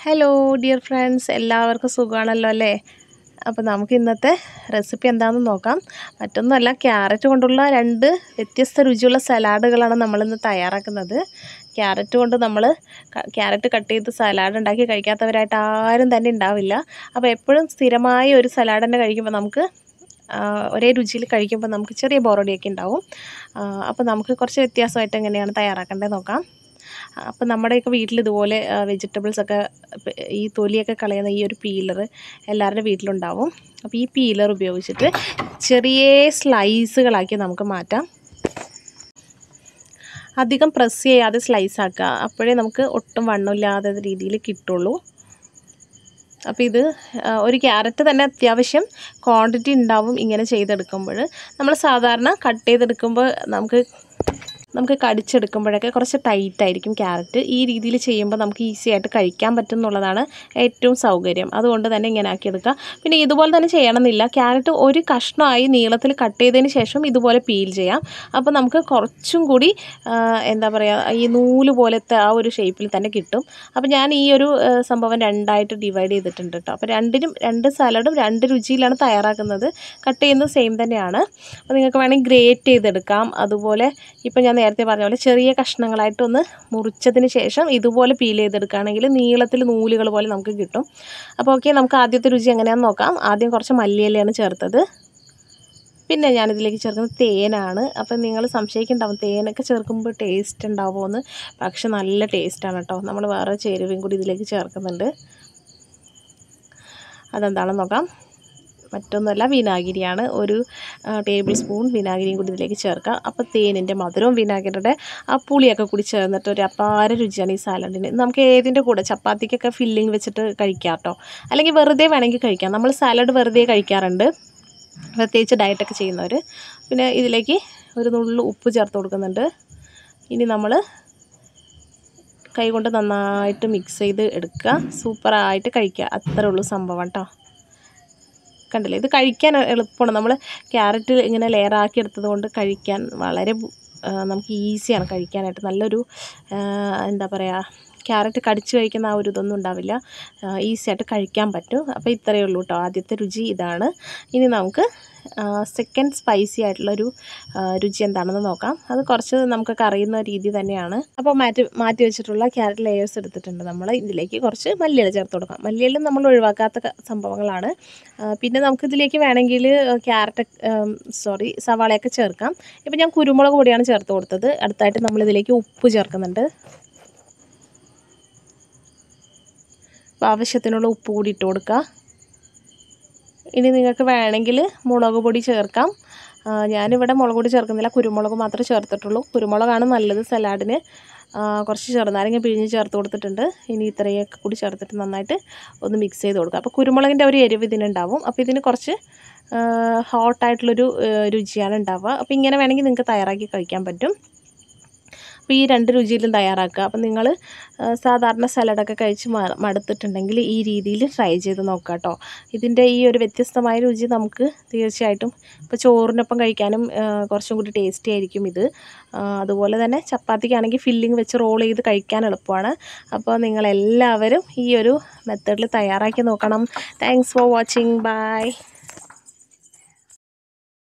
hello dear friends എല്ലാവർക്കും സുഖമാണല്ലോ അല്ലേ അപ്പോൾ നമുക്ക് ഇന്നത്തെ റെസിപ്പി എന്താണെന്ന് നോക്കാം മറ്റൊന്നുമല്ല ക്യാരറ്റ് കൊണ്ടുള്ള രണ്ട് വ്യത്യസ്ത രുചിയുള്ള സലാഡുകളാണ് നമ്മളിന്ന് തയ്യാറാക്കുന്നത് ക്യാരറ്റ് കൊണ്ട് നമ്മൾ ക്യാരറ്റ് കട്ട് ചെയ്ത് സലാഡ് ഉണ്ടാക്കി കഴിക്കാത്തവരായിട്ട് ആരും തന്നെ ഉണ്ടാവില്ല അപ്പോൾ എപ്പോഴും സ്ഥിരമായി ഒരു സലാഡ് തന്നെ കഴിക്കുമ്പോൾ നമുക്ക് ആ, ഒരേ രുചിയിൽ കഴിക്കുമ്പോൾ നമുക്ക് ചെറിയ ബോറടിയൊക്കെ ഉണ്ടാവും ആ, അപ്പോൾ നമുക്ക് കുറച്ച് വ്യത്യാസമായിട്ട് എങ്ങനെയാണ് തയ്യാറാക്കേണ്ടത് നോക്കാം അപ്പോൾ നമ്മുടെയൊക്കെ വീട്ടിൽ ഇതുപോലെ വെജിറ്റബിൾസ് ഒക്കെ പ- ഈ തൊലിയൊക്കെ കളയുന്ന ഈ ഒരു പീലർ എല്ലാവരുടെ വീട്ടിലുണ്ടാവും അപ്പോൾ ഈ പീലർ ഉപയോഗിച്ചിട്ട് ചെറിയ സ്ലൈസുകളാക്കി നമുക്ക് മാറ്റാം അധികം പ്രസ് ചെയ്യാതെ സ്ലൈസ് ആക്കുക അപ്പോഴേ നമുക്ക് ഒട്ടും വണ്ണമില്ലാത്ത രീതിയിൽ കിട്ടുള്ളൂ അപ്പോൾ ഇത് ആ, ഒരു ക്യാരറ്റ് തന്നെ അത്യാവശ്യം ക്വാണ്ടിറ്റി ഉണ്ടാവും ഇങ്ങനെ ചെയ്തെടുക്കുമ്പോൾ നമ്മൾ സാധാരണ കട്ട് ചെയ്തെടുക്കുമ്പോൾ നമുക്ക് നമുക്ക് കടിച്ചെടുക്കുമ്പോഴൊക്കെ കുറച്ച് ടൈറ്റ് ആയിരിക്കും ക്യാരറ്റ് ഈ രീതിയിൽ ചെയ്യുമ്പോൾ നമുക്ക് ഈസി ആയിട്ട് കഴിക്കാൻ പറ്റും എന്നുള്ളതാണ് ഏറ്റവും സൗകര്യം അതുകൊണ്ട് തന്നെ ഇങ്ങനെ ആക്കിയെടുക്കുക പിന്നെ ഇതുപോലെ തന്നെ ചെയ്യണമെന്നില്ല ക്യാരറ്റ് ഒരു കഷ്ണമായി നീളത്തിൽ കട്ട് ചെയ്തതിന് ശേഷം ഇതുപോലെ പീൽ ചെയ്യാം അപ്പോൾ നമുക്ക് കുറച്ചും കൂടി ആ, എന്താ പറയുക ഈ നൂല് പോലത്തെ ആ ഒരു ഷേപ്പിൽ തന്നെ കിട്ടും അപ്പോൾ ഞാൻ ഈ ഒരു ആ, സംഭവം രണ്ടായിട്ട് ഡിവൈഡ് ചെയ്തിട്ടുണ്ട് കേട്ടോ അപ്പോൾ രണ്ടിനും രണ്ട് സലാഡും രണ്ട് രുചിയിലാണ് തയ്യാറാക്കുന്നത് കട്ട് ചെയ്യുന്നത് സെയിം തന്നെയാണ് അപ്പോൾ നിങ്ങൾക്ക് വേണമെങ്കിൽ ഗ്രേറ്റ് ചെയ്തെടുക്കാം അതുപോലെ ഇപ്പോൾ ഞാൻ നേരത്തെ പറഞ്ഞ പോലെ ചെറിയ കഷ്ണങ്ങളായിട്ടൊന്ന് മുറിച്ചതിന് ശേഷം ഇതുപോലെ പീൽ ചെയ്തെടുക്കുകയാണെങ്കിൽ നീളത്തിൽ നൂലുകൾ പോലെ നമുക്ക് കിട്ടും അപ്പോൾ ഓക്കെ നമുക്ക് ആദ്യത്തെ രുചി എങ്ങനെയാണെന്ന് നോക്കാം ആദ്യം കുറച്ച് മല്ലിയിലയാണ് ചേർത്തത് പിന്നെ ഞാനിതിലേക്ക് ചേർക്കുന്നത് തേനാണ് അപ്പം നിങ്ങൾ സംശയിക്കുന്നുണ്ടാവും തേനൊക്കെ ചേർക്കുമ്പോൾ ടേസ്റ്റ് ഉണ്ടാവുമോ പക്ഷെ നല്ല ടേസ്റ്റാണ് കേട്ടോ നമ്മൾ വേറെ ചേരുവയും കൂടി ഇതിലേക്ക് ചേർക്കുന്നുണ്ട് അതെന്താണെന്ന് നോക്കാം മറ്റൊന്നുമല്ല വിനാഗിരിയാണ് ഒരു ആ, ടേബിൾ സ്പൂൺ വിനാഗിരിയും കൂടി ഇതിലേക്ക് ചേർക്കാം അപ്പോൾ തേനിൻ്റെ മധുരവും വിനാഗിരിയുടെ ആ പുളിയൊക്കെ കൂടി ചേർന്നിട്ട് ഒരു അപാര രുചിയാണ് ഈ സാലഡിന് നമുക്ക് ഏതിൻ്റെ കൂടെ ചപ്പാത്തിക്കൊക്കെ ഫില്ലിങ് വെച്ചിട്ട് കഴിക്കാം കേട്ടോ അല്ലെങ്കിൽ വെറുതെ വേണമെങ്കിൽ കഴിക്കാം നമ്മൾ സാലഡ് വെറുതെ കഴിക്കാറുണ്ട് പ്രത്യേകിച്ച് ഡയറ്റൊക്കെ ചെയ്യുന്നവർ പിന്നെ ഇതിലേക്ക് ഒരു നുള്ളു ഉപ്പ് ചേർത്ത് കൊടുക്കുന്നുണ്ട് ഇനി നമ്മൾ കൈകൊണ്ട് നന്നായിട്ട് മിക്സ് ചെയ്ത് എടുക്കുക സൂപ്പറായിട്ട് കഴിക്കുക അത്രേ ഉള്ളൂ സംഭവം കേട്ടോ കണ്ടില്ലേ ഇത് കഴിക്കാൻ എളുപ്പമാണ് നമ്മൾ ക്യാരറ്റ് ഇങ്ങനെ ലെയർ ആക്കി എടുത്തത് കൊണ്ട് കഴിക്കാൻ വളരെ ബു- ആ, നമുക്ക് ഈസിയാണ് കഴിക്കാനായിട്ട് നല്ലൊരു ആ, എന്താ പറയുക ക്യാരറ്റ് കടിച്ച് കഴിക്കുന്ന ആ ഒരു ഇതൊന്നും ഉണ്ടാവില്ല ഈസി ആയിട്ട് കഴിക്കാൻ പറ്റും അപ്പോൾ ഇത്രയേ ഉള്ളൂ കേട്ടോ ആദ്യത്തെ രുചി ഇതാണ് ഇനി നമുക്ക് സെക്കൻഡ് സ്പൈസി ആയിട്ടുള്ളൊരു ആ, രുചി എന്താണെന്ന് നോക്കാം അത് കുറച്ച് നമുക്കൊക്കെ അറിയുന്ന രീതി തന്നെയാണ് അപ്പോൾ മാറ്റി മാറ്റി വെച്ചിട്ടുള്ള ക്യാരറ്റ് ലെയേഴ്സ് എടുത്തിട്ടുണ്ട് നമ്മൾ ഇതിലേക്ക് കുറച്ച് മല്ലിയില ചേർത്ത് കൊടുക്കാം മല്ലിയില നമ്മൾ ഒഴിവാക്കാത്ത ക- സംഭവങ്ങളാണ് ആ, പിന്നെ നമുക്ക് ഇതിലേക്ക് വേണമെങ്കിൽ ക്യാരറ്റ് സോറി സവാളയൊക്കെ ചേർക്കാം ഇപ്പം ഞാൻ കുരുമുളക് പൊടിയാണ് ചേർത്ത് കൊടുത്തത് അടുത്തായിട്ട് നമ്മൾ ഇതിലേക്ക് ഉപ്പ് ചേർക്കുന്നുണ്ട് അപ്പോൾ ആവശ്യത്തിനുള്ള ഉപ്പ് കൂടി ഇട്ട് കൊടുക്കുക ഇനി നിങ്ങൾക്ക് വേണമെങ്കിൽ മുളക് പൊടി ചേർക്കാം ആ, ഞാനിവിടെ മുളക് പൊടി ചേർക്കുന്നില്ല കുരുമുളക് മാത്രമേ ചേർത്തിട്ടുള്ളൂ കുരുമുളകാണ് നല്ലത് സലാഡിന് ആ, കുറച്ച് ചെറുനാരങ്ങ പിഴിഞ്ഞ് ചേർത്ത് കൊടുത്തിട്ടുണ്ട് ഇനി ഇത്രയൊക്കെ കൂടി ചേർത്തിട്ട് നന്നായിട്ട് ഒന്ന് മിക്സ് ചെയ്ത് കൊടുക്കുക അപ്പോൾ കുരുമുളകിൻ്റെ ഒരു എരിവ് ഇതിനുണ്ടാവും അപ്പോൾ ഇതിന് കുറച്ച് ഹോട്ടായിട്ടുള്ളൊരു രുചിയാണ് ഉണ്ടാവുക അപ്പോൾ ഇങ്ങനെ വേണമെങ്കിൽ നിങ്ങൾക്ക് തയ്യാറാക്കി കഴിക്കാൻ പറ്റും അപ്പോൾ ഈ രണ്ട് രുചിയിലും തയ്യാറാക്കുക അപ്പോൾ നിങ്ങൾ സാധാരണ സലാഡൊക്കെ കഴിച്ച് മ- മടുത്തിട്ടുണ്ടെങ്കിൽ ഈ രീതിയിൽ ട്രൈ ചെയ്ത് നോക്കുക കേട്ടോ ഇതിൻ്റെ ഈ ഒരു വ്യത്യസ്തമായ രുചി നമുക്ക് തീർച്ചയായിട്ടും ഇപ്പോൾ ചോറിനൊപ്പം കഴിക്കാനും ആ, കുറച്ചും കൂടി ടേസ്റ്റി ആയിരിക്കും ഇത് ആ, അതുപോലെ തന്നെ ചപ്പാത്തിക്കാണെങ്കിൽ ഫില്ലിങ് വെച്ച് റോൾ ചെയ്ത് കഴിക്കാൻ എളുപ്പമാണ് അപ്പോൾ നിങ്ങളെല്ലാവരും ഈ ഒരു മെത്തേഡിൽ തയ്യാറാക്കി നോക്കണം താങ്ക്സ് ഫോർ വാച്ചിങ് ബൈ